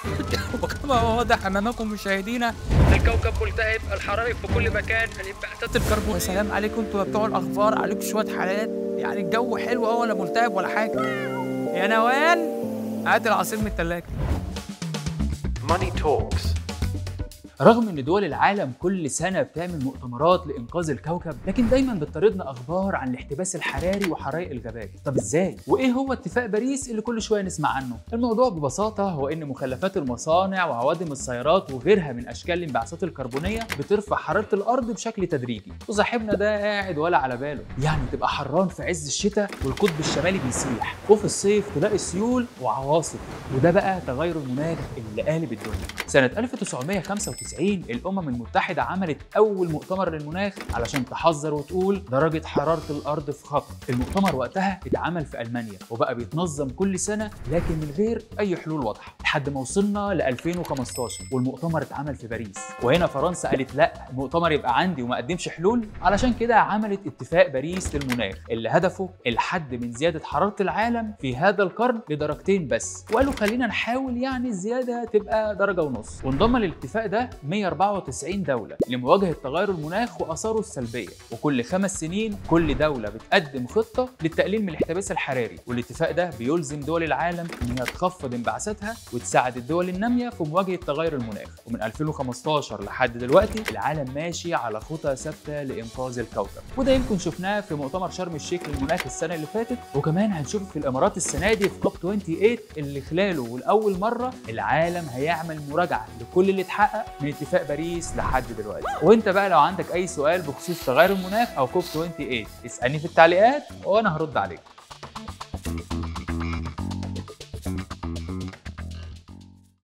وكما هو واضح امامكم مشاهدينا الكوكب ملتهب الحرائق في كل مكان الانبعاثات الكربون يا سلام عليكم انتوا بتوع الاخبار عليكم شويه حالات يعني الجو حلو اهو ولا ملتهب ولا حاجه يا نوال هات العصير من الثلاجه Money Talks. رغم ان دول العالم كل سنه بتعمل مؤتمرات لانقاذ الكوكب لكن دايما بتطاردنا اخبار عن الاحتباس الحراري وحرائق الغابات طب ازاي وايه هو اتفاق باريس اللي كل شويه نسمع عنه الموضوع ببساطه هو ان مخلفات المصانع وعوادم السيارات وغيرها من اشكال الانبعاثات الكربونيه بترفع حراره الارض بشكل تدريجي وصاحبنا ده قاعد ولا على باله يعني تبقى حران في عز الشتاء والقطب الشمالي بيسيح وفي الصيف تلاقي سيول وعواصف وده بقى تغير المناخ اللي قالب الدنيا سنه 1995 الامم المتحده عملت اول مؤتمر للمناخ علشان تحذر وتقول درجه حراره الارض في خطر المؤتمر وقتها اتعمل في المانيا وبقى بيتنظم كل سنه لكن من غير اي حلول واضحه لحد ما وصلنا ل 2015 والمؤتمر اتعمل في باريس وهنا فرنسا قالت لا المؤتمر يبقى عندي وما اقدمش حلول علشان كده عملت اتفاق باريس للمناخ اللي هدفه الحد من زياده حراره العالم في هذا القرن لدرجتين بس وقالوا خلينا نحاول يعني الزياده تبقى درجه ونص وانضم للاتفاق ده 194 دوله لمواجهه تغير المناخ واثاره السلبيه وكل خمس سنين كل دوله بتقدم خطه للتقليل من الاحتباس الحراري والاتفاق ده بيلزم دول العالم انها تخفض انبعاثاتها وتساعد الدول الناميه في مواجهه تغير المناخ ومن 2015 لحد دلوقتي العالم ماشي على خطى ثابته لانقاذ الكوكب وده يمكن شفناه في مؤتمر شرم الشيخ للمناخ السنه اللي فاتت وكمان هنشوفه في الامارات السنه دي في كوب 28 اللي خلاله ولاول مره العالم هيعمل مراجعه لكل اللي اتحقق من اتفاق باريس لحد دلوقتي وانت بقى لو عندك اي سؤال بخصوص تغير المناخ او كوب 28 اسالني في التعليقات وانا هرد عليك